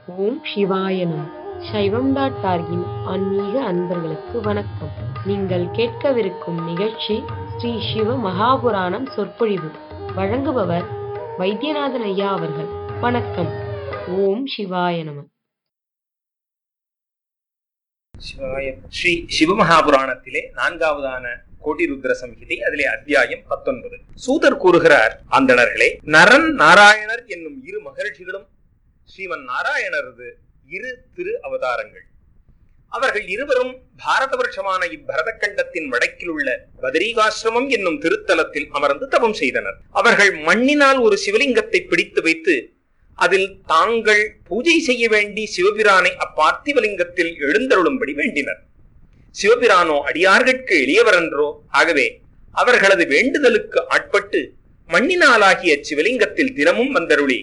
ஓம் சிவாய நம சைவம் டாட் டார்கின் ஆன்மீக அன்பர்களுக்கு வணக்கம் நீங்கள் கேட்கவிருக்கும் நிகழ்ச்சி ஸ்ரீ சிவ மகாபுராணம் சொற்பொழிவு வழங்குபவர் வைத்தியநாதன் ஐயா அவர்கள் வணக்கம் ஓம் சிவாய நம சிவாயம் ஸ்ரீ சிவமகாபுராணத்திலே நான்காவதான கோட்டி ருத்ர சம்ஹிதை அதிலே அத்தியாயம் பத்தொன்பது சூதர் கூறுகிறார் அந்தணர்களே நரன் நாராயணர் என்னும் இரு மகர்ஷிகளும் ஸ்ரீமன் நாராயணரது இரு திரு அவதாரங்கள் அவர்கள் இருவரும் பாரத வருஷமான இப்பரத கண்டத்தின் வடக்கில் உள்ள பதரீகாசிரமம் என்னும் திருத்தலத்தில் அமர்ந்து தவம் செய்தனர் அவர்கள் மண்ணினால் ஒரு சிவலிங்கத்தை பிடித்து வைத்து அதில் தாங்கள் பூஜை செய்ய வேண்டி சிவபிரானை அப்பார்த்திவலிங்கத்தில் எழுந்தருளும்படி வேண்டினர் சிவபிரானோ அடியார்கட்கு எளியவரன்றோ ஆகவே அவர்களது வேண்டுதலுக்கு ஆட்பட்டு மண்ணினாலாகிய சிவலிங்கத்தில் தினமும் வந்தருளி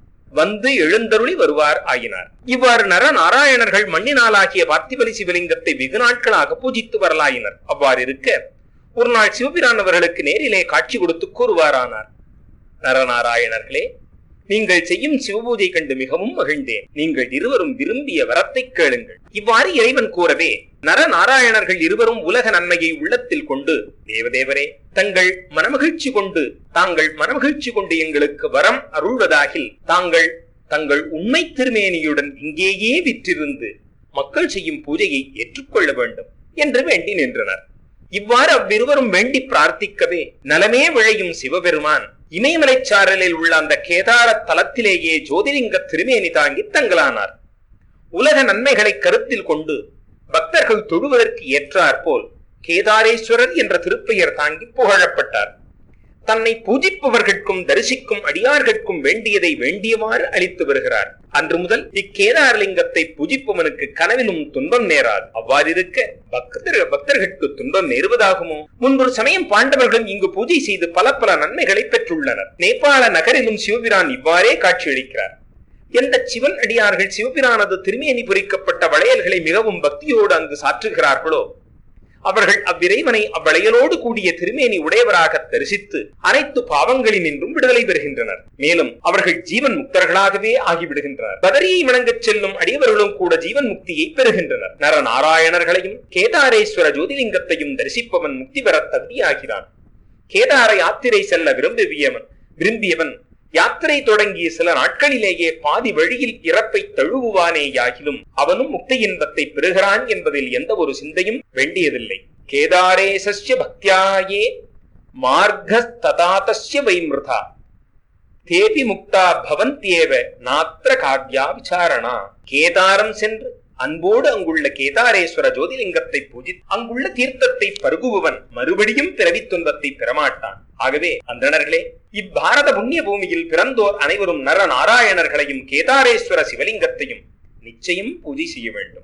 வந்து எழுந்தருளி வருவார் ஆயினார் இவ்வாறு நர நாராயணர்கள் மண்ணினாலாகிய பார்த்திபலி சிவலிங்கத்தை வெகு நாட்களாக பூஜித்து வரலாயினர் அவ்வாறு இருக்க ஒரு நாள் சிவபிரான் அவர்களுக்கு நேரிலே காட்சி கொடுத்து கூறுவாரானார் நரநாராயணர்களே நீங்கள் செய்யும் சிவபூஜை கண்டு மிகவும் மகிழ்ந்தேன் நீங்கள் இருவரும் விரும்பிய வரத்தை கேளுங்கள் இவ்வாறு இறைவன் கூறவே நர நாராயணர்கள் இருவரும் உலக நன்மையை உள்ளத்தில் கொண்டு தேவதேவரே தங்கள் மனமகிழ்ச்சி கொண்டு தாங்கள் மனமகிழ்ச்சி கொண்டு எங்களுக்கு வரம் அருள்வதாகில் தாங்கள் தங்கள் உண்மை திருமேனியுடன் இங்கேயே விற்றிருந்து மக்கள் செய்யும் பூஜையை ஏற்றுக்கொள்ள வேண்டும் என்று வேண்டி நின்றனர் இவ்வாறு அவ்விருவரும் வேண்டி பிரார்த்திக்கவே நலமே விழையும் சிவபெருமான் இமயமலைச் சாரலில் உள்ள அந்த கேதார தலத்திலேயே ஜோதிலிங்க திருமேனி தாங்கி தங்கலானார் உலக நன்மைகளை கருத்தில் கொண்டு பக்தர்கள் தொழுவதற்கு ஏற்றார் போல் கேதாரேஸ்வரர் என்ற திருப்பெயர் தாங்கி புகழப்பட்டார் தன்னை பூஜிப்பவர்கட்கும் தரிசிக்கும் அடியார்கட்கும் வேண்டியதை வேண்டியவாறு அளித்து வருகிறார் அன்று முதல் இக்கேதாரலிங்கத்தை பூஜிப்பவனுக்கு கனவிலும் துன்பம் நேராது அவ்வாறிருக்க பக்தர் பக்தர்களுக்கு துன்பம் நேருவதாகுமோ முன்பொரு சமயம் பாண்டவர்கள் இங்கு பூஜை செய்து பல பல நன்மைகளை பெற்றுள்ளனர் நேபாள நகரிலும் சிவபிரான் இவ்வாறே காட்சியளிக்கிறார் எந்த சிவன் அடியார்கள் சிவபிரானது திருமேனி பொறிக்கப்பட்ட வளையல்களை மிகவும் பக்தியோடு அங்கு சாற்றுகிறார்களோ அவர்கள் அவ்விறைவனை அவ்வளையலோடு கூடிய திருமேனி உடையவராக தரிசித்து அனைத்து பாவங்களினின்றும் விடுதலை பெறுகின்றனர் மேலும் அவர்கள் ஜீவன் முக்தர்களாகவே ஆகிவிடுகின்றனர் பதரியை வணங்கச் செல்லும் அடியவர்களும் கூட ஜீவன் முக்தியை பெறுகின்றனர் நர நாராயணர்களையும் கேதாரேஸ்வர ஜோதிலிங்கத்தையும் தரிசிப்பவன் முக்தி பெற தகுதியாகிறான் கேதார யாத்திரை செல்ல விரும்பியவன் விரும்பியவன் யாத்திரை தொடங்கிய சில நாட்களிலேயே பாதி வழியில் இறப்பை தழுவுவானேயாகிலும் அவனும் முக்தி இன்பத்தை பெறுகிறான் என்பதில் எந்த ஒரு சிந்தையும் வேண்டியதில்லை கேதாரேசஸ்ய பக்தியாயே மார்கஸ்ததாதஸ்ய வைமிருதா தேபி முக்தா பவந்தியேவ நாத்திர காவ்யா விசாரணா கேதாரம் சென்று அன்போடு அங்குள்ள கேதாரேஸ்வர ஜோதிலிங்கத்தை பூஜி அங்குள்ள தீர்த்தத்தை பருகுபவன் மறுபடியும் பிறவி துன்பத்தை பெறமாட்டான் ஆகவே அந்தணர்களே இப்பாரத புண்ணிய பூமியில் பிறந்தோர் அனைவரும் நர நாராயணர்களையும் கேதாரேஸ்வர சிவலிங்கத்தையும் நிச்சயம் பூஜை செய்ய வேண்டும்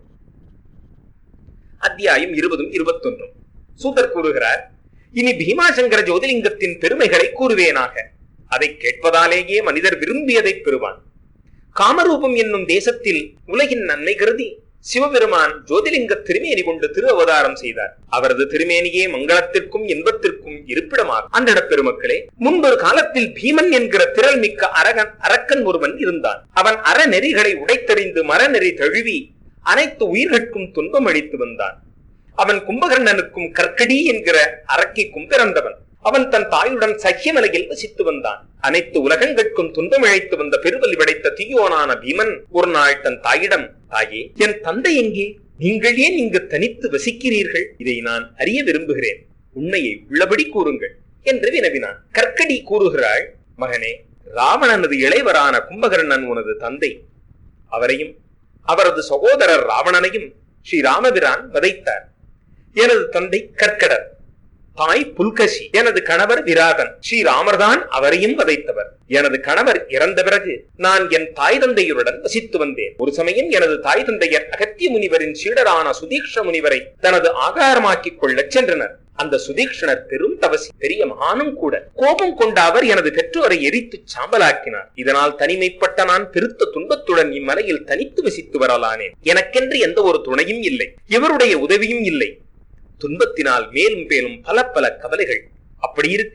அத்தியாயம் இருபதும் இருபத்தொன்றும் சூதர் கூறுகிறார் இனி பீமாசங்கர ஜோதிலிங்கத்தின் பெருமைகளை கூறுவேனாக அதை கேட்பதாலேயே மனிதர் விரும்பியதை பெறுவான் காமரூபம் என்னும் தேசத்தில் உலகின் நன்மை கருதி சிவபெருமான் ஜோதிலிங்க திருமேனி கொண்டு திரு அவதாரம் செய்தார் அவரது திருமேனியே மங்களத்திற்கும் இன்பத்திற்கும் இருப்பிடமாகும் அந்தட பெருமக்களே முன்பொரு காலத்தில் பீமன் என்கிற திரள் மிக்க அரகன் அரக்கன் ஒருவன் இருந்தான் அவன் அறநெறிகளை உடைத்தறிந்து மரநெறி தழுவி அனைத்து உயிர்கட்கும் துன்பம் அளித்து வந்தான் அவன் கும்பகர்ணனுக்கும் கற்கடி என்கிற அரக்கிக்கும் பிறந்தவன் அவன் தன் தாயுடன் சக்கியமலையில் வசித்து வந்தான் அனைத்து உலகங்கட்கும் துன்பம் இழைத்து வந்த பெருவலி படைத்த தீயோனான பீமன் ஒரு நாள் தன் தாயிடம் தாயே என் தந்தை எங்கே நீங்கள் ஏன் இங்கு தனித்து வசிக்கிறீர்கள் இதை நான் அறிய விரும்புகிறேன் உண்மையை உள்ளபடி கூறுங்கள் என்று வினவினான் கற்கடி கூறுகிறாள் மகனே ராவணனது இளைவரான கும்பகர்ணன் உனது தந்தை அவரையும் அவரது சகோதரர் ராவணனையும் ஸ்ரீ ராமபிரான் வதைத்தார் எனது தந்தை கற்கடர் தாய் புல்கசி எனது கணவர் விராகன் ஸ்ரீராமர்தான் அவரையும் வதைத்தவர் எனது கணவர் இறந்த பிறகு நான் என் தாய் தந்தையருடன் வசித்து வந்தேன் ஒரு சமயம் எனது தாய் தந்தையர் அகத்திய முனிவரின் சீடரான சுதீக்ஷ முனிவரை தனது ஆகாரமாக்கிக் கொள்ளச் சென்றனர் அந்த சுதீக்ஷணர் பெரும் தவசி பெரிய மகானும் கூட கோபம் கொண்ட அவர் எனது பெற்றோரை எரித்து சாம்பலாக்கினார் இதனால் தனிமைப்பட்ட நான் பெருத்த துன்பத்துடன் இம்மலையில் தனித்து வசித்து வரலானேன் எனக்கென்று எந்த ஒரு துணையும் இல்லை இவருடைய உதவியும் இல்லை துன்பத்தினால் மேலும் மேலும் பல பல கவலைகள் அப்படி இருக்க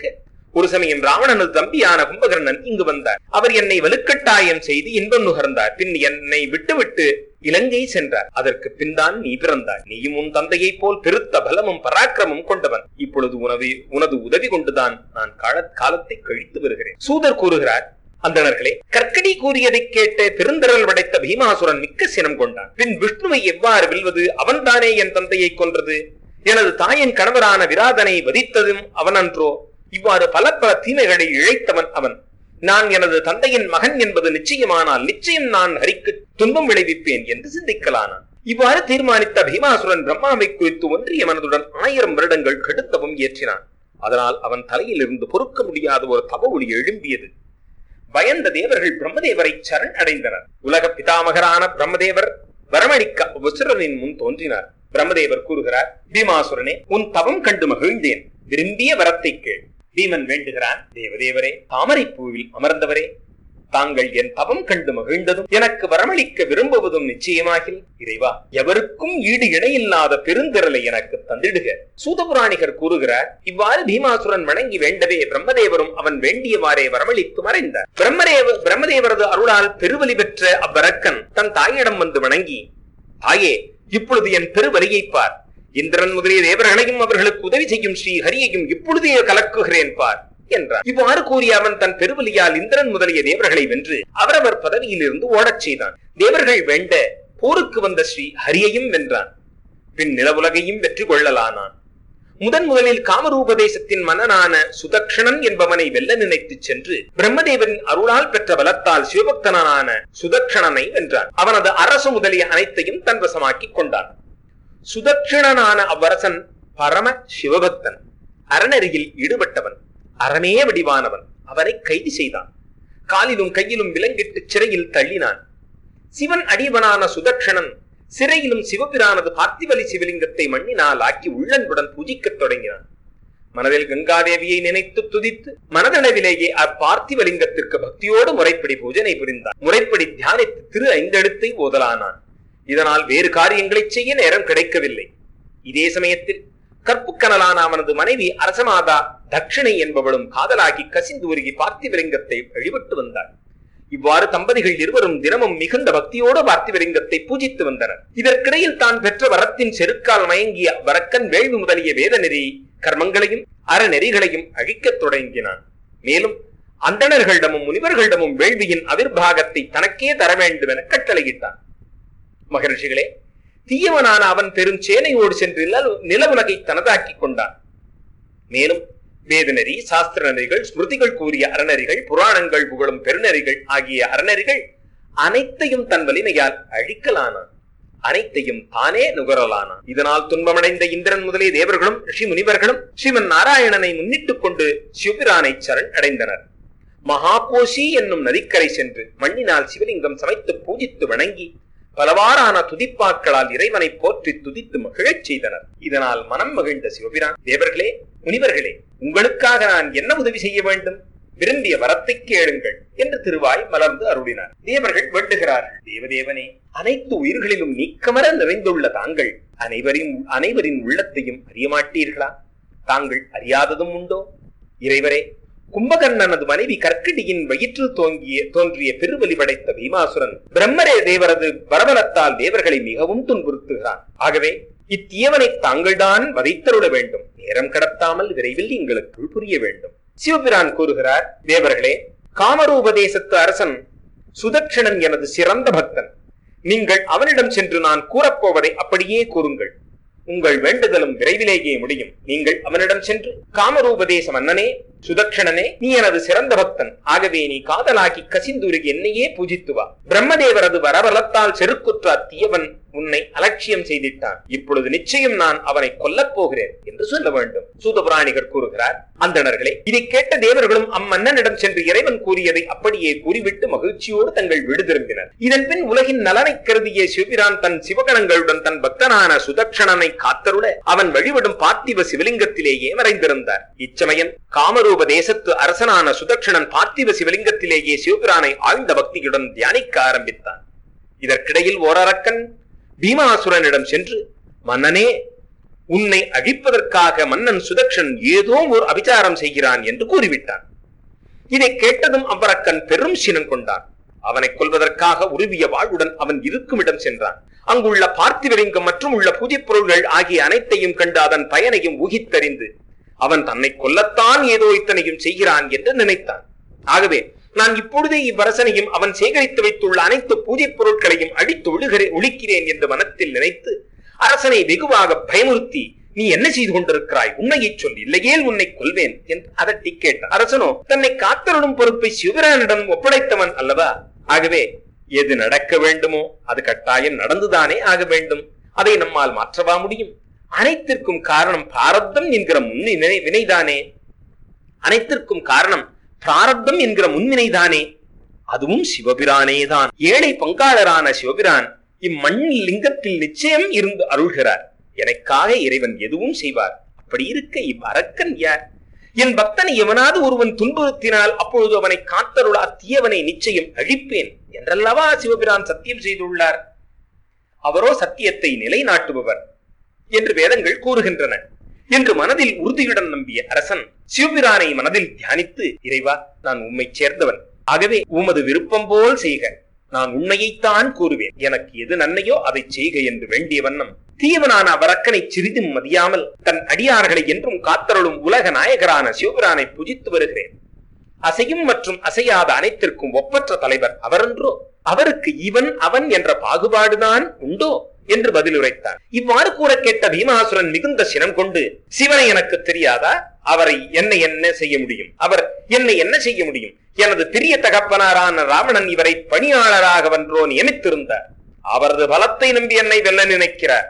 ஒரு சமயம் ராவணனது தம்பியான கும்பகர்ணன் இங்கு வந்தார் அவர் என்னை வலுக்கட்டாயம் செய்து இன்பம் நுகர்ந்தார் பின் என்னை விட்டுவிட்டு இலங்கை சென்றார் அதற்கு பின்தான் நீ பிறந்தாய் நீயும் உன் தந்தையைப் போல் பெருத்த பலமும் பராக்கிரமும் கொண்டவன் இப்பொழுது உனது உனது உதவி கொண்டுதான் நான் கால காலத்தை கழித்து வருகிறேன் சூதர் கூறுகிறார் அந்தணர்களே கற்கடி கூறியதை கேட்டு பெருந்திரள் படைத்த பீமாசுரன் மிக்க சினம் கொண்டான் பின் விஷ்ணுவை எவ்வாறு வெல்வது அவன்தானே என் தந்தையை கொன்றது எனது தாயின் கணவரான விராதனை வதித்ததும் அவனன்றோ இவ்வாறு பல பல தீமைகளை இழைத்தவன் அவன் நான் எனது தந்தையின் மகன் என்பது நிச்சயமானால் நிச்சயம் நான் ஹரிக்கு துன்பம் விளைவிப்பேன் என்று சிந்திக்கலானான் இவ்வாறு தீர்மானித்த பீமாசுரன் பிரம்மாவை குறித்து ஒன்றிய மனதுடன் ஆயிரம் வருடங்கள் கடுத்தவும் ஏற்றினான் அதனால் அவன் தலையில் இருந்து பொறுக்க முடியாத ஒரு தவ ஒளி எழும்பியது பயந்த தேவர்கள் பிரம்மதேவரை சரண் அடைந்தனர் உலக பிதாமகரான பிரம்மதேவர் வரமளிக்க விசுரனின் முன் தோன்றினார் பிரம்மதேவர் கூறுகிறார் பீமாசுரனே உன் தவம் கண்டு மகிழ்ந்தேன் விரும்பிய வரத்தை கேள் பீமன் வேண்டுகிறான் தேவதேவரே தாமரை பூவில் அமர்ந்தவரே தாங்கள் என் தவம் கண்டு மகிழ்ந்ததும் எனக்கு வரமளிக்க விரும்புவதும் நிச்சயமாகில் இறைவா எவருக்கும் ஈடு இணையில்லாத பெருந்திரலை எனக்கு தந்திடுக சூதபுராணிகர் கூறுகிறார் இவ்வாறு பீமாசுரன் வணங்கி வேண்டவே பிரம்மதேவரும் அவன் வேண்டியவாறே வரமளித்து மறைந்தார் பிரம்மதேவ பிரம்மதேவரது அருளால் பெருவலி பெற்ற அவ்வரக்கன் தன் தாயிடம் வந்து வணங்கி தாயே இப்பொழுது என் பெருவலியை பார் இந்திரன் முதலிய தேவர்களையும் அவர்களுக்கு உதவி செய்யும் ஸ்ரீ ஹரியையும் இப்பொழுதே கலக்குகிறேன் பார் என்றார் இவ்வாறு கூறிய அவன் தன் பெருவலியால் இந்திரன் முதலிய தேவர்களை வென்று அவரவர் பதவியில் இருந்து ஓடச் செய்தான் தேவர்கள் வேண்ட போருக்கு வந்த ஸ்ரீ ஹரியையும் வென்றான் பின் நிலவுலகையும் வெற்றி கொள்ளலானான் முதன் முதலில் காமரூபதேசத்தின் மன்னனான சுதக்ஷணன் என்பவனை வெல்ல நினைத்து சென்று பிரம்மதேவரின் அருளால் பெற்ற பலத்தால் சிவபக்தனான சுதக்ஷணனை வென்றான் அவனது அரசு முதலிய அனைத்தையும் தன் வசமாக்கிக் கொண்டான் சுதக்ஷணனான அவ்வரசன் பரம சிவபக்தன் அறநெறியில் ஈடுபட்டவன் அறமே வடிவானவன் அவனை கைது செய்தான் காலிலும் கையிலும் விலங்கிட்டு சிறையில் தள்ளினான் சிவன் அடியவனான சுதக்ஷணன் சிறையிலும் சிவபிரானது பார்த்திவலி சிவலிங்கத்தை மண்ணினால் ஆக்கி உள்ளன்புடன் பூஜிக்கத் தொடங்கினான் மனதில் கங்காதேவியை நினைத்து துதித்து மனதளவிலேயே அப்பார்த்திவலிங்கத்திற்கு பக்தியோடு முறைப்படி பூஜனை புரிந்தான் முறைப்படி தியானித்து திரு ஐந்தெழுத்தை ஓதலானான் இதனால் வேறு காரியங்களை செய்ய நேரம் கிடைக்கவில்லை இதே சமயத்தில் கற்புக்கனலான அவனது மனைவி அரசமாதா தட்சிணை என்பவளும் காதலாகி கசிந்து உருகி பார்த்திவலிங்கத்தை வழிபட்டு வந்தார் இவ்வாறு தம்பதிகள் இருவரும் தினமும் மிகுந்த பக்தியோடு பார்த்திவலிங்கத்தை பூஜித்து வந்தனர் இதற்கிடையில் தான் பெற்ற வரத்தின் செருக்கால் மயங்கிய வரக்கன் வேள்வி முதலிய வேத நெறி கர்மங்களையும் அறநெறிகளையும் அழிக்கத் தொடங்கினான் மேலும் அந்தணர்களிடமும் முனிவர்களிடமும் வேள்வியின் அவிர்வாகத்தை தனக்கே தர வேண்டும் என கட்டளையிட்டான் மகர்ஷிகளே தீயவனான அவன் பெரும் சேனையோடு சென்று நில- நிலவுலகை தனதாக்கிக் கொண்டான் மேலும் வேதநெறி சாஸ்திர நெறிகள் ஸ்மிருதிகள் கூறிய அறநெறிகள் புராணங்கள் புகழும் பெருநெறிகள் ஆகிய அறநெறிகள் அனைத்தையும் தன் வலிமையால் அழிக்கலானான் அனைத்தையும் தானே நுகரலானான் இதனால் துன்பமடைந்த இந்திரன் முதலிய தேவர்களும் ரிஷி முனிவர்களும் ஸ்ரீமன் நாராயணனை முன்னிட்டுக் கொண்டு சிவபிரானை சரண் அடைந்தனர் மகாகோஷி என்னும் நதிக்கரை சென்று மண்ணினால் சிவலிங்கம் சமைத்து பூஜித்து வணங்கி பலவாறான துதிப்பாக்களால் இறைவனை போற்றி துதித்து மகிழச் செய்தனர் இதனால் மனம் மகிழ்ந்த சிவபிரான் தேவர்களே முனிவர்களே உங்களுக்காக நான் என்ன உதவி செய்ய வேண்டும் விரும்பிய வரத்தை கேளுங்கள் என்று திருவாய் மலர்ந்து அருளினார் தேவர்கள் வேண்டுகிறார்கள் தேவதேவனே அனைத்து உயிர்களிலும் நீக்கமர நிறைந்துள்ள தாங்கள் அனைவரின் அனைவரின் உள்ளத்தையும் அறிய மாட்டீர்களா தாங்கள் அறியாததும் உண்டோ இறைவரே கும்பகர்ணனது மனைவி கற்கடியின் வயிற்று தோங்கிய தோன்றிய பெருவலி படைத்த பீமாசுரன் பிரம்மரே தேவரது பரபலத்தால் தேவர்களை மிகவும் துன்புறுத்துகிறான் ஆகவே இத்தீயவனை தாங்கள்தான் வதைத்தருட வேண்டும் நேரம் கடத்தாமல் விரைவில் எங்களுக்கு புரிய வேண்டும் சிவபிரான் கூறுகிறார் தேவர்களே காமரூபதேசத்து அரசன் சுதக்ஷணன் எனது சிறந்த பக்தன் நீங்கள் அவனிடம் சென்று நான் கூறப்போவதை அப்படியே கூறுங்கள் உங்கள் வேண்டுதலும் விரைவிலேயே முடியும் நீங்கள் அவனிடம் சென்று காமரூபதேச மன்னனே சுதக்ஷணனே நீ எனது சிறந்த பக்தன் ஆகவே நீ காதலாக்கி கசிந்துருகி என்னையே பூஜித்து வா பிரம்மதேவரது வரபலத்தால் செருக்குற்ற அத்தீயவன் உன்னை அலட்சியம் செய்திட்டான் இப்பொழுது நிச்சயம் நான் அவனை கொல்லப் போகிறேன் என்று சொல்ல வேண்டும் சூதபுராணிகர் கூறுகிறார் அந்தணர்களே இதை கேட்ட தேவர்களும் அம்மன்னனிடம் சென்று இறைவன் கூறியதை அப்படியே கூறிவிட்டு மகிழ்ச்சியோடு தங்கள் வீடு திரும்பினர் இதன் பின் உலகின் நலனை கருதிய சிவபிரான் தன் சிவகணங்களுடன் தன் பக்தனான சுதக்ஷணனை காத்தருள அவன் வழிபடும் பார்த்திவ சிவலிங்கத்திலேயே மறைந்திருந்தார் இச்சமயம் காமரூப தேசத்து அரசனான சுதக்ஷணன் பார்த்திவ சிவலிங்கத்திலேயே சிவபிரானை ஆழ்ந்த பக்தியுடன் தியானிக்க ஆரம்பித்தான் இதற்கிடையில் ஓரரக்கன் பீமாசுரனிடம் சென்று மன்னனே உன்னை அழிப்பதற்காக மன்னன் சுதக்ஷன் ஏதோ ஒரு அபிச்சாரம் செய்கிறான் என்று கூறிவிட்டான் இதை கேட்டதும் அவ்வரக்கன் பெரும் சினம் கொண்டான் அவனை கொல்வதற்காக உருவிய வாழ்வுடன் அவன் இருக்குமிடம் சென்றான் அங்குள்ள பார்த்திவலிங்கம் மற்றும் உள்ள பூஜைப் பொருள்கள் ஆகிய அனைத்தையும் கண்டு அதன் பயனையும் ஊகித்தறிந்து அவன் தன்னை கொல்லத்தான் ஏதோ இத்தனையும் செய்கிறான் என்று நினைத்தான் ஆகவே நான் இப்பொழுதே இவ்வரசனையும் அவன் சேகரித்து வைத்துள்ள அனைத்து பூஜைப் பொருட்களையும் அழித்து ஒழுகிறே ஒழிக்கிறேன் என்று மனத்தில் நினைத்து அரசனை வெகுவாக பயமுறுத்தி நீ என்ன செய்து கொண்டிருக்கிறாய் உண்மையை சொல் இல்லையேல் உன்னை கொல்வேன் என்று அதட்டி கேட்டான் அரசனோ தன்னை காத்தருளும் பொறுப்பை சிவபிரானிடம் ஒப்படைத்தவன் அல்லவா ஆகவே எது நடக்க வேண்டுமோ அது கட்டாயம் நடந்துதானே ஆக வேண்டும் அதை நம்மால் மாற்றவா முடியும் அனைத்திற்கும் காரணம் பிராரப்தம் என்கிற முன்னினை வினைதானே அனைத்திற்கும் காரணம் பிராரப்தம் என்கிற முன்வினைதானே அதுவும் சிவபிரானேதான் ஏழை பங்காளரான சிவபிரான் இம்மண்ணில் லிங்கத்தில் நிச்சயம் இருந்து அருள்கிறார் எனக்காக இறைவன் எதுவும் செய்வார் அப்படி இருக்க இவ்வரக்கன் யார் என் பக்தனை எவனாவது ஒருவன் துன்புறுத்தினால் அப்பொழுது அவனை காத்தருளா தீயவனை நிச்சயம் அழிப்பேன் என்றல்லவா சிவபிரான் சத்தியம் செய்துள்ளார் அவரோ சத்தியத்தை நிலைநாட்டுபவர் என்று வேதங்கள் கூறுகின்றன என்று மனதில் உறுதியுடன் நம்பிய அரசன் சிவபிரானை மனதில் தியானித்து இறைவா நான் உம்மை சேர்ந்தவன் ஆகவே உமது விருப்பம் போல் செய்க நான் உண்மையைத்தான் கூறுவேன் எனக்கு எது நன்மையோ அதை செய்க என்று வேண்டிய வண்ணம் தீயவனான அவரக்கனை சிறிதும் மதியாமல் தன் அடியார்களை என்றும் காத்தருளும் உலக நாயகரான சிவபிரானை புஜித்து வருகிறேன் அசையும் மற்றும் அசையாத அனைத்திற்கும் ஒப்பற்ற தலைவர் அவரன்றோ அவருக்கு இவன் அவன் என்ற பாகுபாடுதான் உண்டோ என்று பதிலுரைத்தார் இவ்வாறு கூற கேட்ட பீமாசுரன் மிகுந்த சினம் கொண்டு சிவனை எனக்கு தெரியாதா அவரை என்ன என்ன செய்ய முடியும் அவர் என்னை என்ன செய்ய முடியும் எனது பெரிய தகப்பனாரான ராவணன் இவரை பணியாளராக வென்றோ நியமித்திருந்தார் அவரது பலத்தை நம்பி என்னை வெல்ல நினைக்கிறார்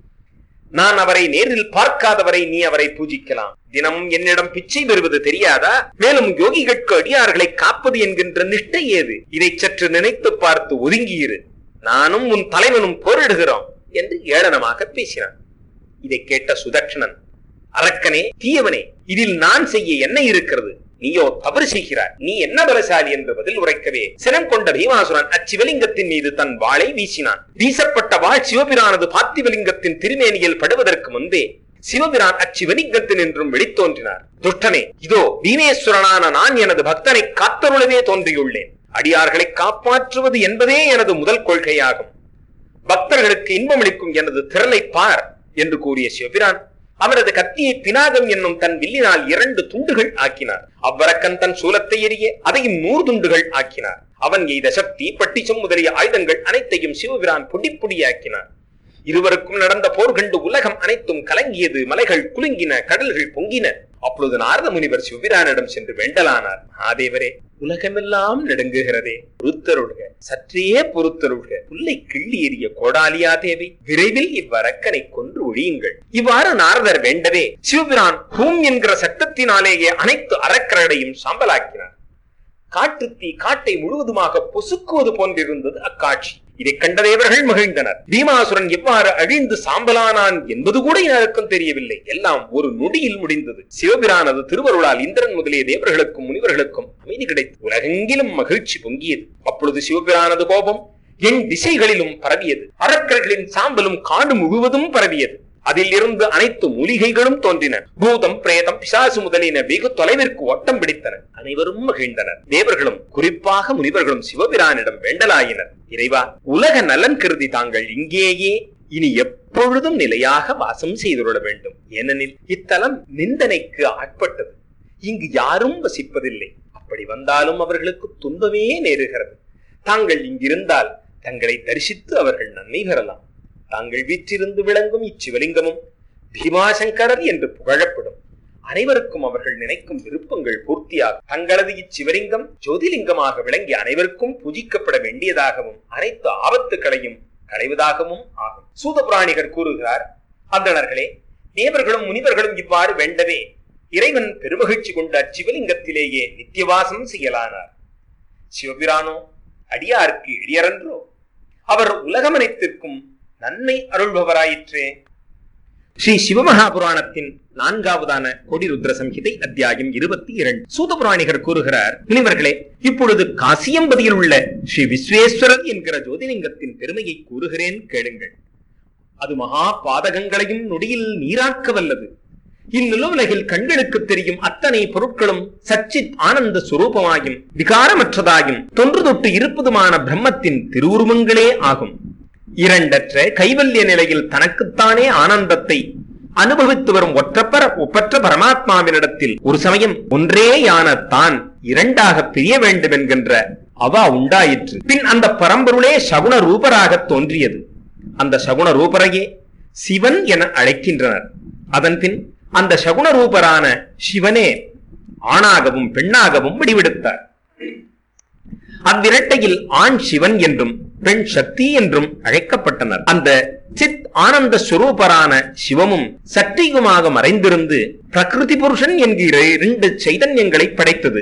நான் அவரை நேரில் பார்க்காதவரை நீ அவரை பூஜிக்கலாம் தினம் என்னிடம் பிச்சை பெறுவது தெரியாதா மேலும் யோகிகளுக்கு அடியார்களை காப்பது என்கின்ற நிஷ்டை ஏது இதை சற்று நினைத்து பார்த்து ஒதுங்கியிரு நானும் உன் தலைவனும் போரிடுகிறோம் என்று ஏளனமாக பேசினான் இதை கேட்ட சுதக்ஷணன் அரக்கனே தீயவனே இதில் நான் செய்ய என்ன இருக்கிறது நீயோ தவறு செய்கிறாய் நீ என்ன பலசாலி என்று பதில் உரைக்கவே சினம் கொண்ட பீமாசுரன் அச்சிவலிங்கத்தின் மீது தன் வாளை வீசினான் வீசப்பட்ட வாள் சிவபிரானது பார்த்திவலிங்கத்தின் திருமேனியில் படுவதற்கு முன்பே சிவபிரான் அச்சிவலிங்கத்தின் என்றும் வெளித்தோன்றினார் துஷ்டனே இதோ பீமேஸ்வரனான நான் எனது பக்தனை காத்தருளவே தோன்றியுள்ளேன் அடியார்களை காப்பாற்றுவது என்பதே எனது முதல் கொள்கையாகும் பக்தர்களுக்கு இன்பமளிக்கும் எனது திறனை பார் என்று கூறிய சிவபிரான் அவரது கத்தியை பினாகம் என்னும் தன் வில்லினால் இரண்டு துண்டுகள் ஆக்கினார் அவ்வரக்கன் தன் சூலத்தை எரிய அதையும் நூறு துண்டுகள் ஆக்கினார் அவன் எய்த சக்தி பட்டிச்சம் முதலிய ஆயுதங்கள் அனைத்தையும் சிவபிரான் பொடி பொடியாக்கினார் இருவருக்கும் நடந்த போர் கண்டு உலகம் அனைத்தும் கலங்கியது மலைகள் குலுங்கின கடல்கள் பொங்கின அப்பொழுது நாரத முனிவர் சிவபிரானிடம் சென்று வேண்டலானார் ஆதேவரே உலகமெல்லாம் நடுங்குகிறதே பொறுத்தருள்க சற்றே பொறுத்தருள்க புல்லை கிள்ளி எறிய கோடாலியா தேவை விரைவில் இவ்வரக்கனை கொன்று ஒழியுங்கள் இவ்வாறு நாரதர் வேண்டவே சிவபிரான் ஹூம் என்கிற சட்டத்தினாலேயே அனைத்து அரக்கரடையும் சாம்பலாக்கினார் காட்டுத்தீ காட்டை முழுவதுமாக பொசுக்குவது போன்றிருந்தது அக்காட்சி இதை கண்ட தேவர்கள் மகிழ்ந்தனர் பீமாசுரன் எவ்வாறு அழிந்து சாம்பலானான் என்பது கூட யாருக்கும் தெரியவில்லை எல்லாம் ஒரு நொடியில் முடிந்தது சிவபிரானது திருவருளால் இந்திரன் முதலிய தேவர்களுக்கும் முனிவர்களுக்கும் அமைதி கிடைத்து உலகெங்கிலும் மகிழ்ச்சி பொங்கியது அப்பொழுது சிவபிரானது கோபம் என் திசைகளிலும் பரவியது அரக்கர்களின் சாம்பலும் காடு முழுவதும் பரவியது அதில் இருந்து அனைத்து மூலிகைகளும் தோன்றின பூதம் பிரேதம் பிசாசு முதலின வெகு தொலைவிற்கு ஓட்டம் பிடித்தன அனைவரும் மகிழ்ந்தனர் தேவர்களும் குறிப்பாக முனிவர்களும் சிவபிரானிடம் வேண்டலாயினர் இறைவா உலக நலன் கருதி தாங்கள் இங்கேயே இனி எப்பொழுதும் நிலையாக வாசம் செய்துள்ள வேண்டும் ஏனெனில் இத்தலம் நிந்தனைக்கு ஆட்பட்டது இங்கு யாரும் வசிப்பதில்லை அப்படி வந்தாலும் அவர்களுக்கு துன்பமே நேருகிறது தாங்கள் இங்கிருந்தால் தங்களை தரிசித்து அவர்கள் நன்மை பெறலாம் தாங்கள் வீற்றிருந்து விளங்கும் இச்சிவலிங்கமும் பீமாசங்கரர் என்று புகழப்படும் அனைவருக்கும் அவர்கள் நினைக்கும் விருப்பங்கள் பூர்த்தியாகும் தங்களது இச்சிவலிங்கம் ஜோதிலிங்கமாக விளங்கி அனைவருக்கும் பூஜிக்கப்பட வேண்டியதாகவும் அனைத்து ஆபத்துக்களையும் களைவதாகவும் ஆகும் சூதபுராணிகர் கூறுகிறார் அந்தணர்களே தேவர்களும் முனிவர்களும் இவ்வாறு வேண்டவே இறைவன் பெருமகிழ்ச்சி கொண்ட அச்சிவலிங்கத்திலேயே நித்தியவாசம் செய்யலானார் சிவபிரானோ அடியாருக்கு எளியரன்றோ அவர் உலகமனைத்திற்கும் நன்மை அருள்பவராயிற்றே ஸ்ரீ சிவமகாபுராணத்தின் நான்காவதான கொடிருத்ர சம்ஹிதை அத்தியாயம் இருபத்தி இரண்டு சூதபுராணிகர் கூறுகிறார் முனிவர்களே இப்பொழுது காசியம்பதியில் உள்ள ஸ்ரீ விஸ்வேஸ்வரர் என்கிற ஜோதிலிங்கத்தின் பெருமையை கூறுகிறேன் கேளுங்கள் அது மகா பாதகங்களையும் நொடியில் நீராக்க வல்லது இந்நிலவுலகில் கண்களுக்கு தெரியும் அத்தனை பொருட்களும் சச்சித் ஆனந்த சுரூபமாயும் விகாரமற்றதாயும் தொன்று தொட்டு இருப்பதுமான பிரம்மத்தின் திருவுருவங்களே ஆகும் இரண்டற்ற கைவல்ய நிலையில் தனக்குத்தானே ஆனந்தத்தை அனுபவித்து வரும் ஒற்றப்பர ஒப்பற்ற பரமாத்மாவினிடத்தில் ஒரு சமயம் ஒன்றேயான தான் இரண்டாக பிரிய வேண்டும் என்கின்ற அவா உண்டாயிற்று பின் அந்த பரம்பொருளே சகுன ரூபராக தோன்றியது அந்த சகுன ரூபரையே சிவன் என அழைக்கின்றனர் அதன் பின் அந்த சகுன ரூபரான சிவனே ஆணாகவும் பெண்ணாகவும் முடிவெடுத்தார் அவ்விரட்டையில் ஆண் சிவன் என்றும் பெண் சக்தி என்றும் அழைக்கப்பட்டனர் அந்த சித் ஆனந்த சுரூபரான சிவமும் சக்தியுமாக மறைந்திருந்து பிரகிருதி புருஷன் என்கிற இரண்டு சைதன்யங்களை படைத்தது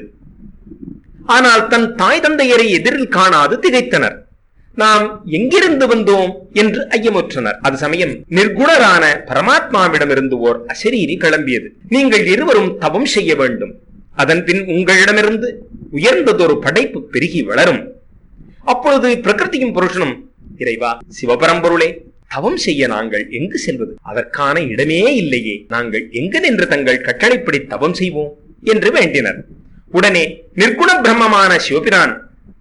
ஆனால் தன் தாய் தந்தையரை எதிரில் காணாது திகைத்தனர் நாம் எங்கிருந்து வந்தோம் என்று ஐயமுற்றனர் அது சமயம் நிர்குணரான பரமாத்மாவிடமிருந்து ஓர் அசரீரி கிளம்பியது நீங்கள் இருவரும் தவம் செய்ய வேண்டும் அதன் பின் உங்களிடமிருந்து உயர்ந்ததொரு படைப்பு பெருகி வளரும் அப்பொழுது பிரகிருதியும் புருஷனும் இறைவா சிவபரம்பொருளே தவம் செய்ய நாங்கள் எங்கு செல்வது அதற்கான இடமே இல்லையே நாங்கள் எங்கு நின்று தங்கள் கட்டளைப்படி தவம் செய்வோம் என்று வேண்டினர் உடனே நிர்குண பிரம்மமான சிவபிரான்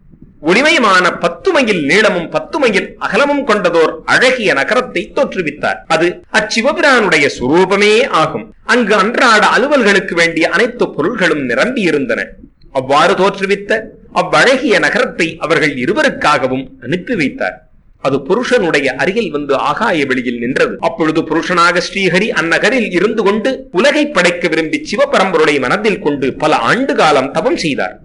ஒளிமயமான பத்து மைல் நீளமும் பத்து மைல் அகலமும் கொண்டதோர் அழகிய நகரத்தை தோற்றுவித்தார் அது அச்சிவபிரானுடைய சுரூபமே ஆகும் அங்கு அன்றாட அலுவல்களுக்கு வேண்டிய அனைத்து பொருள்களும் நிரம்பி இருந்தன அவ்வாறு தோற்றுவித்த அவ்வழகிய நகரத்தை அவர்கள் இருவருக்காகவும் அனுப்பி வைத்தார் அது புருஷனுடைய அருகில் வந்து ஆகாய வெளியில் நின்றது அப்பொழுது புருஷனாக ஸ்ரீஹரி அந்நகரில் இருந்து கொண்டு உலகை படைக்க விரும்பி சிவபரம்பொருளை மனதில் கொண்டு பல ஆண்டு காலம் தவம் செய்தார்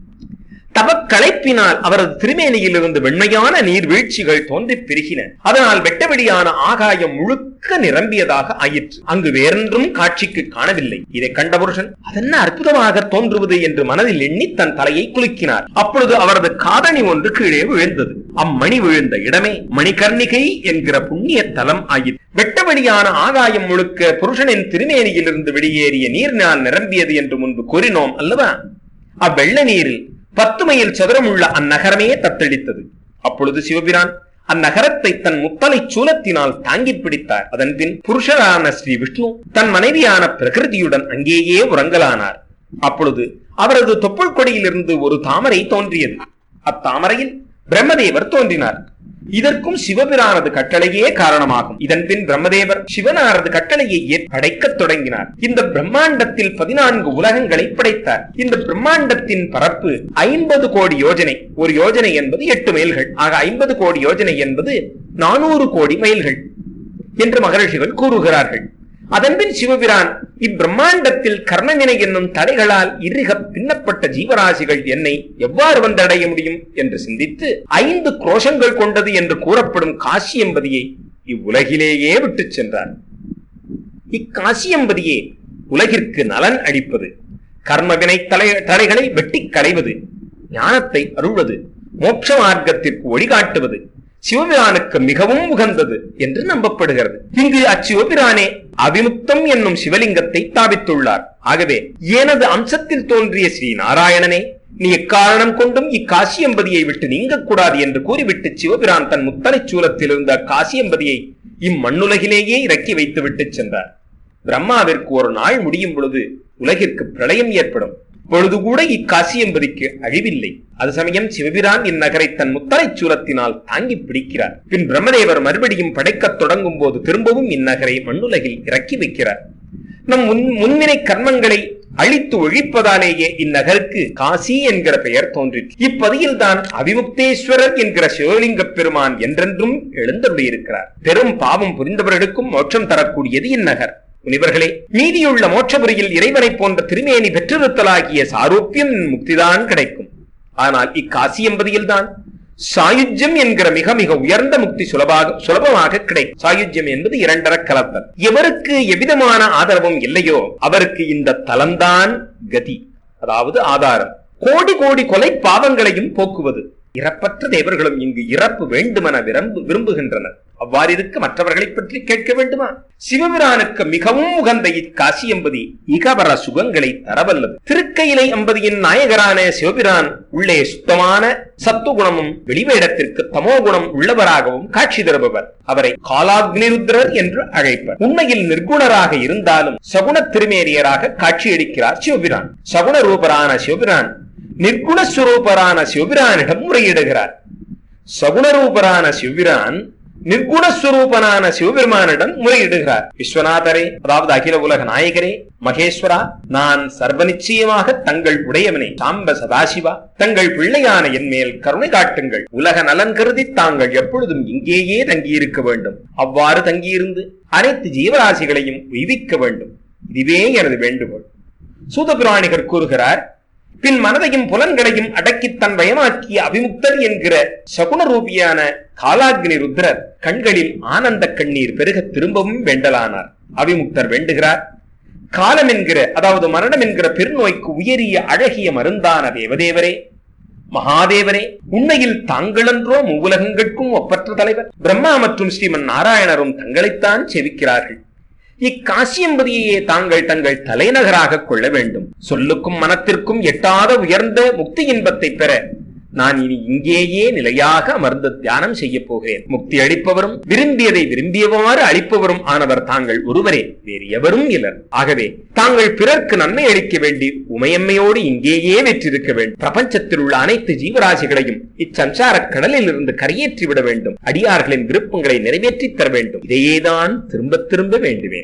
தவக்களைப்பினால் அவரது திருமேனியிலிருந்து வெண்மையான நீர்வீழ்ச்சிகள் தோன்றிப் பெருகின அதனால் வெட்டவெளியான ஆகாயம் முழுக்க நிரம்பியதாக ஆயிற்று அங்கு வேறென்றும் காட்சிக்கு காணவில்லை இதை கண்ட புருஷன் அதென்ன அற்புதமாக தோன்றுவது என்று மனதில் எண்ணி தன் தலையை குலுக்கினார் அப்பொழுது அவரது காதணி ஒன்று கீழே விழுந்தது அம்மணி விழுந்த இடமே மணிகர்ணிகை என்கிற புண்ணிய தலம் ஆயிற்று வெட்டவெளியான ஆகாயம் முழுக்க புருஷனின் திருமேனியிலிருந்து வெளியேறிய நீரினால் நிரம்பியது என்று முன்பு கூறினோம் அல்லவா அவ்வெள்ள நீரில் பத்து மைல் சதுரமுள்ள அந்நகரமே தத்தளித்தது அப்பொழுது சிவபிரான் அந்நகரத்தை தன் முத்தலை சூலத்தினால் தாங்கி பிடித்தார் அதன் பின் புருஷரான ஸ்ரீ விஷ்ணு தன் மனைவியான பிரகிருதியுடன் அங்கேயே உறங்கலானார் அப்பொழுது அவரது தொப்புள் கொடியிலிருந்து ஒரு தாமரை தோன்றியது அத்தாமரையில் பிரம்மதேவர் தோன்றினார் இதற்கும் சிவபிரானது கட்டளையே காரணமாகும் இதன் பின் பிரம்மதேவர் சிவனாரது கட்டளையை படைக்கத் தொடங்கினார் இந்த பிரம்மாண்டத்தில் பதினான்கு உலகங்களை படைத்தார் இந்த பிரம்மாண்டத்தின் பரப்பு ஐம்பது கோடி யோஜனை ஒரு யோஜனை என்பது எட்டு மைல்கள் ஆக ஐம்பது கோடி யோஜனை என்பது நானூறு கோடி மைல்கள் என்று மகர்ஷிகள் கூறுகிறார்கள் அதன்பின் சிவபிரான் இப்பிரம்மாண்டத்தில் கர்ணவினை என்னும் தடைகளால் இறுக பின்னப்பட்ட ஜீவராசிகள் என்னை எவ்வாறு வந்தடைய முடியும் என்று சிந்தித்து ஐந்து குரோஷங்கள் கொண்டது என்று கூறப்படும் காசியம்பதியை இவ்வுலகிலேயே விட்டுச் சென்றார் இக்காசியம்பதியே உலகிற்கு நலன் அளிப்பது கர்மவினை தலை தடைகளை வெட்டிக் களைவது ஞானத்தை அருள்வது மோட்ச மார்க்கத்திற்கு ஒளிகாட்டுவது சிவபிரானுக்கு மிகவும் உகந்தது என்று நம்பப்படுகிறது இங்கு அச்சிவபிரானே அவிமுக்தம் என்னும் சிவலிங்கத்தை தாவித்துள்ளார் ஆகவே எனது அம்சத்தில் தோன்றிய ஸ்ரீ நாராயணனே நீ எக்காரணம் கொண்டும் இக்காசியம்பதியை விட்டு நீங்கக்கூடாது என்று கூறிவிட்டு சிவபிரான் தன் முத்தலைச் சூலத்தில் இருந்த காசியம்பதியை இம்மண்ணுலகிலேயே இறக்கி வைத்து விட்டு சென்றார் பிரம்மாவிற்கு ஒரு நாள் முடியும் பொழுது உலகிற்கு பிரளயம் ஏற்படும் பொழுது கூட இக்காசியம்பதிக்கு அழிவில்லை அது சமயம் சிவபிரான் இந்நகரை தன் முத்தரைச் சூலத்தினால் தாங்கி பிடிக்கிறார் பின் பிரம்மதேவர் மறுபடியும் படைக்கத் தொடங்கும் போது திரும்பவும் இந்நகரை மண்ணுலகில் இறக்கி வைக்கிறார் நம் முன் முன்வினை கர்மங்களை அழித்து ஒழிப்பதாலேயே இந்நகருக்கு காசி என்கிற பெயர் தோன்றிற்று இப்பதியில் தான் அவிமுக்தேஸ்வரர் என்கிற சிவலிங்க பெருமான் என்றென்றும் எழுந்தருளியிருக்கிறார் பெரும் பாவம் புரிந்தவர்களுக்கும் மோட்சம் தரக்கூடியது இந்நகர் முனிவர்களே மீதியுள்ள மோட்சபுரியில் இறைவனை போன்ற திருமேனி பெற்றிருத்தலாகிய சாரூப்பியம் முக்திதான் கிடைக்கும் ஆனால் இக்காசியம்பதியில் தான் சாயுஜ்யம் என்கிற மிக மிக உயர்ந்த முக்தி சுலபாக சுலபமாக கிடைக்கும் சாயுஜ்யம் என்பது இரண்டர கலத்தல் எவருக்கு எவ்விதமான ஆதரவும் இல்லையோ அவருக்கு இந்த தலம்தான் கதி அதாவது ஆதாரம் கோடி கோடி கொலை பாவங்களையும் போக்குவது இறப்பற்ற தேவர்களும் இங்கு இறப்பு வேண்டுமென விரும்பு விரும்புகின்றனர் அவ்வாறு இருக்க மற்றவர்களை பற்றி கேட்க வேண்டுமா சிவபிரானுக்கு மிகவும் உகந்த இக்காசி என்பதி இகபர சுகங்களை தரவல்லது திருக்கையிலை அம்பதியின் நாயகரான சிவபிரான் உள்ளே சுத்தமான சத்துவகுணமும் வெளிவேடத்திற்கு தமோ குணம் உள்ளவராகவும் காட்சி தருபவர் அவரை காலாக்னிருத்ரர் என்று அழைப்பர் உண்மையில் நிர்குணராக இருந்தாலும் சகுண திருமேனியராக காட்சியளிக்கிறார் சிவபிரான் சகுண ரூபரான சிவபிரான் நிர்குண சுரூபரான சிவபிரானிடம் முறையிடுகிறார் சகுணரூபரான சிவபிரான் நிர்குணஸ்வரூபனான சிவபெருமானிடம் முறையிடுகிறார் விஸ்வநாதரே அதாவது அகில உலக நாயகரே மகேஸ்வரா நான் சர்வ நிச்சயமாக தங்கள் உடையவனே சாம்ப சதாசிவா தங்கள் பிள்ளையான என் மேல் கருணை காட்டுங்கள் உலக நலன் கருதி தாங்கள் எப்பொழுதும் இங்கேயே தங்கியிருக்க வேண்டும் அவ்வாறு தங்கியிருந்து அனைத்து ஜீவராசிகளையும் உய்விக்க வேண்டும் இதுவே எனது வேண்டுகோள் சூதபிராணிகர் கூறுகிறார் பின் மனதையும் புலன்களையும் அடக்கி தன் வயமாக்கிய அபிமுக்தர் என்கிற சகுன ரூபியான காலாக்னி ருத்ரர் கண்களில் ஆனந்த கண்ணீர் பெருக திரும்பவும் வேண்டலானார் அபிமுக்தர் வேண்டுகிறார் காலம் என்கிற அதாவது மரணம் என்கிற பெருநோய்க்கு உயரிய அழகிய மருந்தான தேவதேவரே மகாதேவரே உண்மையில் தாங்களன்றோ மூவுலகங்களுக்கும் ஒப்பற்ற தலைவர் பிரம்மா மற்றும் ஸ்ரீமன் நாராயணரும் தங்களைத்தான் செவிக்கிறார்கள் இக்காசியம்பதியையே தாங்கள் தங்கள் தலைநகராக கொள்ள வேண்டும் சொல்லுக்கும் மனத்திற்கும் எட்டாத உயர்ந்த முக்தி இன்பத்தை பெற நான் இனி இங்கேயே நிலையாக அமர்ந்து தியானம் செய்ய போகிறேன் முக்தி அளிப்பவரும் விரும்பியதை விரும்பியவாறு அளிப்பவரும் ஆனவர் தாங்கள் ஒருவரே வேறு எவரும் இல்லர் ஆகவே தாங்கள் பிறர்க்கு நன்மை அளிக்க வேண்டி உமையம்மையோடு இங்கேயே வெற்றிருக்க வேண்டும் பிரபஞ்சத்தில் உள்ள அனைத்து ஜீவராசிகளையும் இச்சம்சார கடலில் இருந்து கரையேற்றி விட வேண்டும் அடியார்களின் விருப்பங்களை நிறைவேற்றித் தர வேண்டும் இதையேதான் திரும்ப திரும்ப வேண்டுவேன்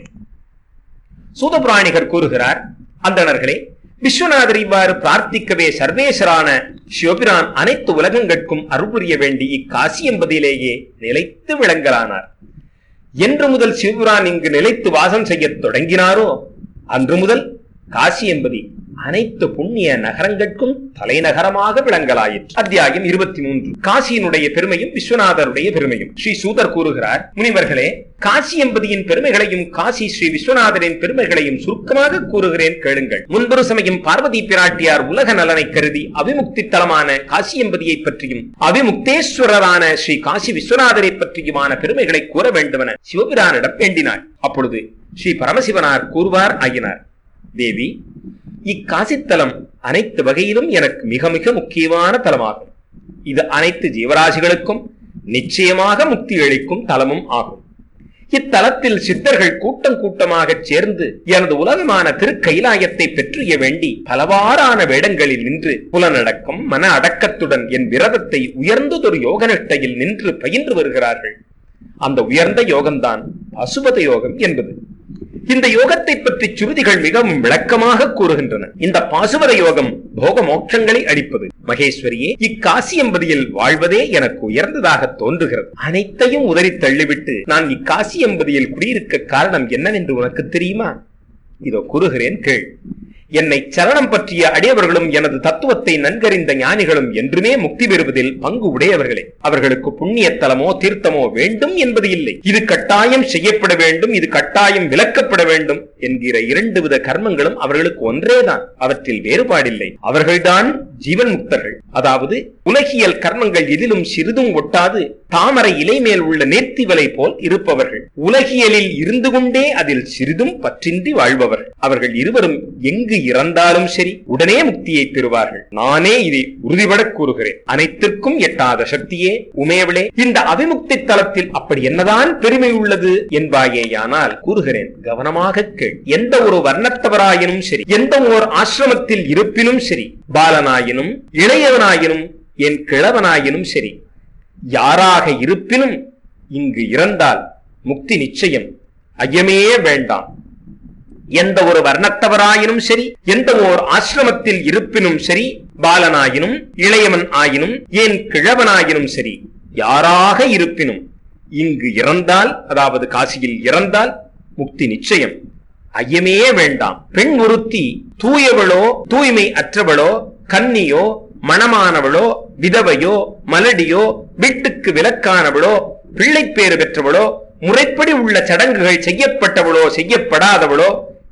சூதபுராணிகர் கூறுகிறார் அந்தணர்களே விஸ்வநாதர் இவ்வாறு பிரார்த்திக்கவே சர்வேசரான சிவபிரான் அனைத்து உலகங்களுக்கும் அருள்புரிய வேண்டி இக்காசி என்பதிலேயே நிலைத்து விளங்கலானார் என்று முதல் சிவபிரான் இங்கு நிலைத்து வாசம் செய்யத் தொடங்கினாரோ அன்று முதல் காசி என்பதி அனைத்து புண்ணிய நகரங்களுக்கும் தலைநகரமாக விளங்கலாயிற்று அத்தியாயம் இருபத்தி மூன்று காசியினுடைய பெருமையும் விஸ்வநாதருடைய பெருமையும் ஸ்ரீ சூதர் கூறுகிறார் முனிவர்களே காசி என்பதியின் பெருமைகளையும் காசி ஸ்ரீ விஸ்வநாதரின் பெருமைகளையும் சுருக்கமாக கூறுகிறேன் கேளுங்கள் முன்பொரு சமயம் பார்வதி பிராட்டியார் உலக நலனை கருதி அவிமுக்தி தலமான காசி என்பதியை பற்றியும் அவிமுக்தேஸ்வரரான ஸ்ரீ காசி விஸ்வநாதரை பற்றியுமான பெருமைகளை கூற வேண்டுமென சிவபிரானிடம் வேண்டினார் அப்பொழுது ஸ்ரீ பரமசிவனார் கூறுவார் ஆகினார் தேவி இக்காசித்தலம் அனைத்து வகையிலும் எனக்கு மிக மிக முக்கியமான தலமாகும் இது அனைத்து ஜீவராசிகளுக்கும் நிச்சயமாக முக்தி அளிக்கும் தலமும் ஆகும் இத்தலத்தில் சித்தர்கள் கூட்டம் கூட்டமாக சேர்ந்து எனது உலகமான திருக்கைலாயத்தை பெற்றிய வேண்டி பலவாறான வேடங்களில் நின்று புலனடக்கம் மன அடக்கத்துடன் என் விரதத்தை உயர்ந்ததொரு யோகநிஷ்டையில் நின்று பயின்று வருகிறார்கள் அந்த உயர்ந்த யோகம்தான் அசுபத யோகம் என்பது இந்த யோகத்தை பற்றி சுருதிகள் மிகவும் விளக்கமாக கூறுகின்றன இந்த பாசுவத யோகம் போக மோட்சங்களை அளிப்பது மகேஸ்வரியே இக்காசி என்பதில் வாழ்வதே எனக்கு உயர்ந்ததாக தோன்றுகிறது அனைத்தையும் உதறி தள்ளிவிட்டு நான் இக்காசி என்பதில் குடியிருக்க காரணம் என்னவென்று உனக்கு தெரியுமா இதோ கூறுகிறேன் கேள் என்னை சரணம் பற்றிய அடியவர்களும் எனது தத்துவத்தை நன்கறிந்த ஞானிகளும் என்றுமே முக்தி பெறுவதில் பங்கு உடையவர்களே அவர்களுக்கு புண்ணிய தலமோ தீர்த்தமோ வேண்டும் என்பது இல்லை இது கட்டாயம் செய்யப்பட வேண்டும் இது கட்டாயம் விலக்கப்பட வேண்டும் என்கிற இரண்டு வித கர்மங்களும் அவர்களுக்கு ஒன்றேதான் அவற்றில் வேறுபாடில்லை அவர்கள்தான் ஜீவன் முக்தர்கள் அதாவது உலகியல் கர்மங்கள் எதிலும் சிறிதும் ஒட்டாது தாமரை இலை மேல் உள்ள நேர்த்தி வலை போல் இருப்பவர்கள் உலகியலில் இருந்து கொண்டே அதில் சிறிதும் பற்றின்றி வாழ்பவர்கள் அவர்கள் இருவரும் எங்கு இறந்தாலும் சரி உடனே முக்தியை பெறுவார்கள் நானே இதை உறுதிபட கூறுகிறேன் அனைத்திற்கும் எட்டாத சக்தியே உமேவளே இந்த அவிமுக்தி தலத்தில் அப்படி என்னதான் பெருமை உள்ளது என்பாயேயானால் கூறுகிறேன் கவனமாக கேள் எந்த ஒரு வர்ணத்தவராயினும் சரி எந்த ஓர் ஆசிரமத்தில் இருப்பினும் சரி பாலனாயினும் இளையவனாயினும் என் கிழவனாயினும் சரி யாராக இருப்பினும் இங்கு இறந்தால் முக்தி நிச்சயம் ஐயமே வேண்டாம் எந்த ஒரு வர்ணத்தவராயினும் சரி எந்த ஓர் ஆசிரமத்தில் இருப்பினும் சரி பாலனாயினும் இளையவன் ஆயினும் ஏன் கிழவனாயினும் சரி யாராக இருப்பினும் இங்கு இறந்தால் அதாவது காசியில் இறந்தால் முக்தி நிச்சயம் ஐயமே வேண்டாம் பெண் ஒருத்தி தூயவளோ தூய்மை அற்றவளோ கன்னியோ மணமானவளோ விதவையோ மலடியோ வீட்டுக்கு விலக்கானவளோ பிள்ளைப்பேறு பெற்றவளோ முறைப்படி உள்ள சடங்குகள் செய்யப்பட்டவளோ செய்யப்படாதவளோ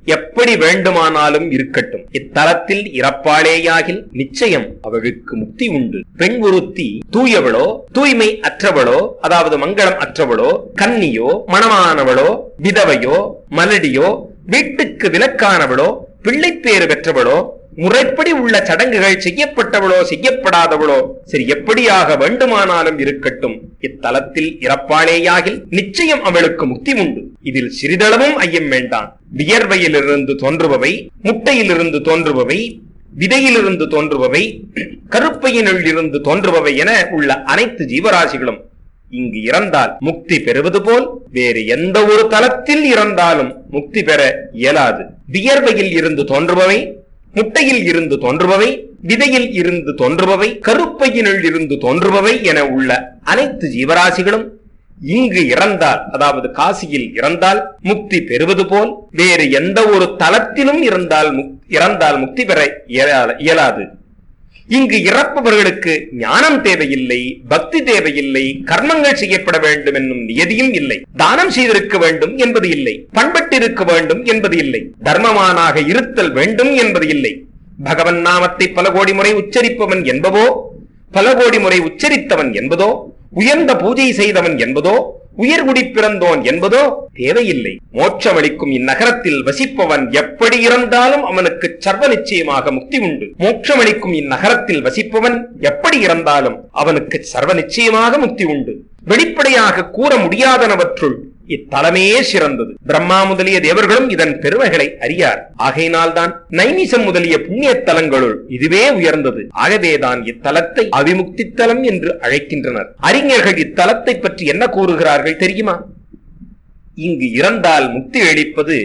எப்படி வேண்டுமானாலும் இருக்கட்டும் இத்தலத்தில் இறப்பாளேயாகில் நிச்சயம் அவளுக்கு முக்தி உண்டு பெண் ஒருத்தி தூயவளோ தூய்மை அற்றவளோ அதாவது மங்களம் அற்றவளோ கன்னியோ மணமானவளோ விதவையோ மலடியோ வீட்டுக்கு விலக்கானவளோ பிள்ளைப்பேறு பெற்றவளோ முறைப்படி உள்ள சடங்குகள் செய்யப்பட்டவளோ செய்யப்படாதவளோ சரி எப்படியாக வேண்டுமானாலும் இருக்கட்டும் இத்தலத்தில் இறப்பாளேயாகில் நிச்சயம் அவளுக்கு முக்தி உண்டு இதில் சிறிதளவும் ஐயம் வேண்டாம் வியர்வையிலிருந்து தோன்றுபவை முட்டையிலிருந்து தோன்றுபவை விதையிலிருந்து தோன்றுபவை கருப்பையினுள் இருந்து தோன்றுபவை என உள்ள அனைத்து ஜீவராசிகளும் இங்கு இறந்தால் முக்தி பெறுவது போல் வேறு எந்த ஒரு தலத்தில் இறந்தாலும் முக்தி பெற இயலாது வியர்வையில் இருந்து தோன்றுபவை முட்டையில் இருந்து தோன்றுபவை விதையில் இருந்து தோன்றுபவை கருப்பையினுள் இருந்து தோன்றுபவை என உள்ள அனைத்து ஜீவராசிகளும் இங்கு இறந்தால் அதாவது காசியில் இறந்தால் முக்தி பெறுவது போல் வேறு எந்த ஒரு தலத்திலும் இருந்தால் முக்- இறந்தால் முக்தி பெற இயலா- இயலாது இங்கு இறப்பவர்களுக்கு ஞானம் தேவையில்லை பக்தி தேவையில்லை கர்மங்கள் செய்யப்பட வேண்டும் என்னும் நியதியும் இல்லை தானம் செய்திருக்க வேண்டும் என்பது இல்லை பண்பட்டிருக்க வேண்டும் என்பது இல்லை தர்மமானாக இருத்தல் வேண்டும் என்பது இல்லை பகவன் நாமத்தை பல கோடி முறை உச்சரிப்பவன் என்பவோ பல கோடி முறை உச்சரித்தவன் என்பதோ உயர்ந்த பூஜை செய்தவன் என்பதோ உயர்குடி பிறந்தோன் என்பதோ தேவையில்லை மோட்சமளிக்கும் இந்நகரத்தில் வசிப்பவன் எப்படி இறந்தாலும் அவனுக்கு சர்வ நிச்சயமாக முக்தி உண்டு மோட்சமளிக்கும் இந்நகரத்தில் வசிப்பவன் எப்படி இறந்தாலும் அவனுக்கு சர்வ நிச்சயமாக முக்தி உண்டு வெளிப்படையாக கூற முடியாதனவற்றுள் இத்தலமே சிறந்தது பிரம்மா முதலிய தேவர்களும் இதன் பெருமைகளை அறியார் ஆகையினால்தான் நைமிசம் முதலிய புண்ணிய தலங்களுள் இதுவே உயர்ந்தது ஆகவேதான் இத்தலத்தை அவிமுக்தி தலம் என்று அழைக்கின்றனர் அறிஞர்கள் இத்தலத்தை பற்றி என்ன கூறுகிறார்கள் தெரியுமா இங்கு இறந்தால் முக்தி அளிப்பது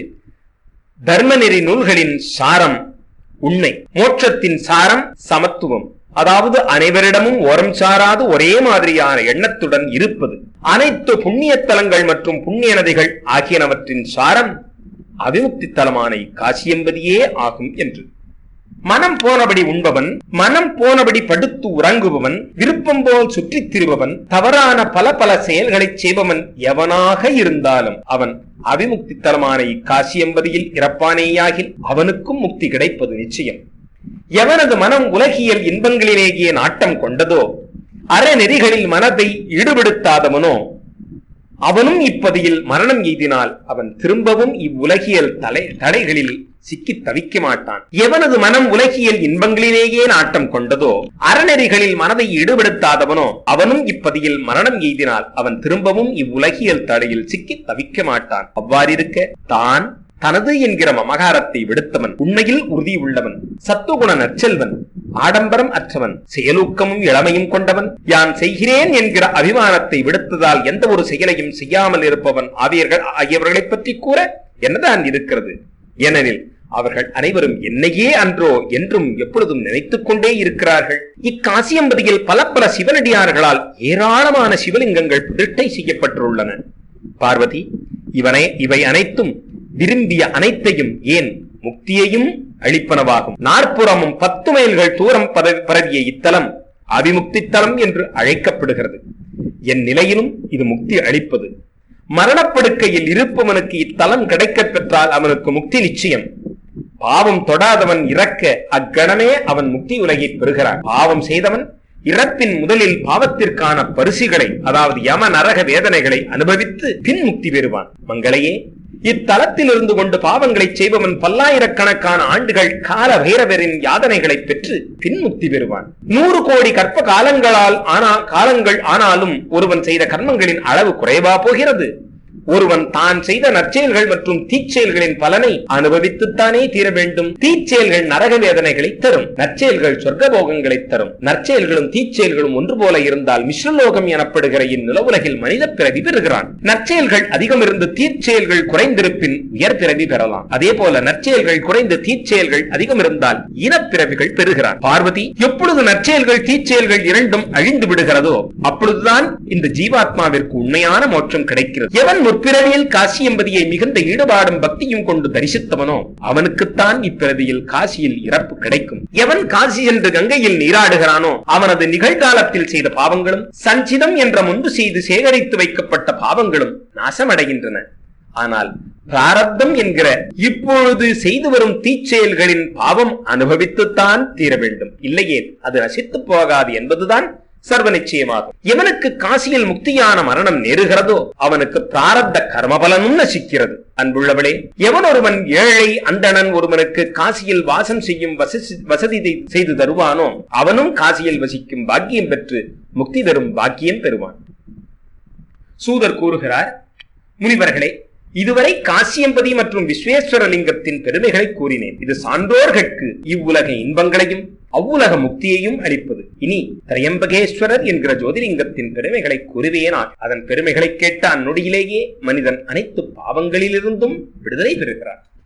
தர்மநெறி நூல்களின் சாரம் உண்மை மோட்சத்தின் சாரம் சமத்துவம் அதாவது அனைவரிடமும் ஓரம் சாராது ஒரே மாதிரியான எண்ணத்துடன் இருப்பது அனைத்து புண்ணிய தலங்கள் மற்றும் புண்ணிய நதிகள் ஆகியனவற்றின் சாரம் அவிமுக்தி தலமான இக்காசி என்பதையே ஆகும் என்று மனம் போனபடி உண்பவன் மனம் போனபடி படுத்து உறங்குபவன் விருப்பம் போல் சுற்றித் திரிபவன் தவறான பல பல செயல்களைச் செய்பவன் எவனாக இருந்தாலும் அவன் அவிமுக்தி தலமான இக்காசி என்பதில் இறப்பானேயாகில் அவனுக்கும் முக்தி கிடைப்பது நிச்சயம் எவனது மனம் உலகியல் இன்பங்களிலேயே நாட்டம் கொண்டதோ அறநெறிகளில் மனதை ஈடுபடுத்தாதவனோ அவனும் இப்பதியில் மரணம் எய்தினால் அவன் திரும்பவும் இவ்வுலகியல் தலை தடைகளில் சிக்கி தவிக்க மாட்டான் எவனது மனம் உலகியல் இன்பங்களிலேயே நாட்டம் கொண்டதோ அறநெறிகளில் மனதை ஈடுபடுத்தாதவனோ அவனும் இப்பதியில் மரணம் எய்தினால் அவன் திரும்பவும் இவ்வுலகியல் தடையில் சிக்கி தவிக்க மாட்டான் அவ்வாறிருக்க தான் தனது என்கிற மமகாரத்தை விடுத்தவன் உண்மையில் உறுதி உள்ளவன் சத்துகுண நற்செல்வன் ஆடம்பரம் அற்றவன் செயலூக்கமும் இளமையும் கொண்டவன் யான் செய்கிறேன் என்கிற அபிமானத்தை விடுத்ததால் எந்த ஒரு செயலையும் செய்யாமல் இருப்பவன் ஆவியர்கள் ஆகியவர்களைப் பற்றி கூற என்னதான் இருக்கிறது ஏனெனில் அவர்கள் அனைவரும் என்னையே அன்றோ என்றும் எப்பொழுதும் நினைத்துக் கொண்டே இருக்கிறார்கள் இக்காசியம்பதியில் பல பல சிவனடியார்களால் ஏராளமான சிவலிங்கங்கள் பிரதிஷ்டை செய்யப்பட்டுள்ளன பார்வதி இவனை இவை அனைத்தும் விரும்பிய அனைத்தையும் ஏன் முக்தியையும் அளிப்பனவாகும் நாற்புறமும் பத்து மைல்கள் தூரம் பரவி- பரவிய இத்தலம் அபிமுக்தி தலம் என்று அழைக்கப்படுகிறது என் நிலையிலும் இது முக்தி அளிப்பது மரணப்படுக்கையில் இருப்பவனுக்கு இத்தலம் கிடைக்கப் பெற்றால் அவனுக்கு முக்தி நிச்சயம் பாவம் தொடாதவன் இறக்க அக்கணமே அவன் முக்தி உலகை பெறுகிறான் பாவம் செய்தவன் இறப்பின் முதலில் பாவத்திற்கான பரிசுகளை அதாவது யம நரக வேதனைகளை அனுபவித்து பின் முக்தி பெறுவான் மங்களையே இத்தலத்தில் இருந்து கொண்டு பாவங்களை செய்பவன் பல்லாயிரக்கணக்கான ஆண்டுகள் கால பைரவரின் யாதனைகளை பெற்று பின் முக்தி பெறுவான் நூறு கோடி கற்ப காலங்களால் ஆனா காலங்கள் ஆனாலும் ஒருவன் செய்த கர்மங்களின் அளவு குறைவா போகிறது ஒருவன் தான் செய்த நற்செயல்கள் மற்றும் தீச்செயல்களின் பலனை அனுபவித்துத்தானே தீர வேண்டும் தீச்செயல்கள் நரக வேதனைகளை தரும் நற்செயல்கள் சொர்க்க போகங்களை தரும் நற்செயல்களும் தீச்செயல்களும் ஒன்று போல இருந்தால் மிஸ்ரலோகம் எனப்படுகிற இந்நிலவுலகில் மனித பிறவி பெறுகிறான் நற்செயல்கள் அதிகம் இருந்து தீச்செயல்கள் குறைந்திருப்பின் உயர் பிறவி பெறலாம் அதே போல நற்செயல்கள் குறைந்து தீச்செயல்கள் அதிகம் இருந்தால் இனப்பிறவிகள் பெறுகிறான் பார்வதி எப்பொழுது நற்செயல்கள் தீச்செயல்கள் இரண்டும் அழிந்து விடுகிறதோ அப்பொழுதுதான் இந்த ஜீவாத்மாவிற்கு உண்மையான மோட்சம் கிடைக்கிறது எவன் முற்பிறவியில் காசி என்பதியை மிகுந்த ஈடுபாடும் பக்தியும் கொண்டு தரிசித்தவனோ அவனுக்குத்தான் இப்பிறவியில் காசியில் இறப்பு கிடைக்கும் எவன் காசி என்று கங்கையில் நீராடுகிறானோ அவனது நிகழ்காலத்தில் செய்த பாவங்களும் சஞ்சிதம் என்ற முன்பு செய்து சேகரித்து வைக்கப்பட்ட பாவங்களும் நாசமடைகின்றன ஆனால் பிராரப்தம் என்கிற இப்பொழுது செய்து வரும் தீச்செயல்களின் பாவம் அனுபவித்துத்தான் தீர வேண்டும் இல்லையே அது நசித்து போகாது என்பதுதான் சர்வ நிச்சயமாகும் எவனுக்கு காசியில் முக்தியான மரணம் நேருகிறதோ அவனுக்கு பிராரப்த கர்மபலனும் நசிக்கிறது அன்புள்ளவளே எவன் ஒருவன் ஏழை அந்தணன் ஒருவனுக்கு காசியில் வாசம் செய்யும் வசதி வசதி செய்து தருவானோ அவனும் காசியில் வசிக்கும் பாக்கியம் பெற்று முக்தி தரும் பாக்கியம் பெறுவான் சூதர் கூறுகிறார் முனிவர்களே இதுவரை காசியம்பதி மற்றும் விஸ்வேஸ்வர லிங்கத்தின் பெருமைகளை கூறினேன் இது சான்றோர்கட்கு இவ்வுலக இன்பங்களையும் அவ்வுலக முக்தியையும் அளிப்பது இனி திரையம்பகேஸ்வரர் என்கிற ஜோதிலிங்கத்தின் பெருமைகளை கூறுவேனால் அதன் பெருமைகளை கேட்ட அந்நொடியிலேயே மனிதன் அனைத்து பாவங்களிலிருந்தும் விடுதலை பெறுகிறார்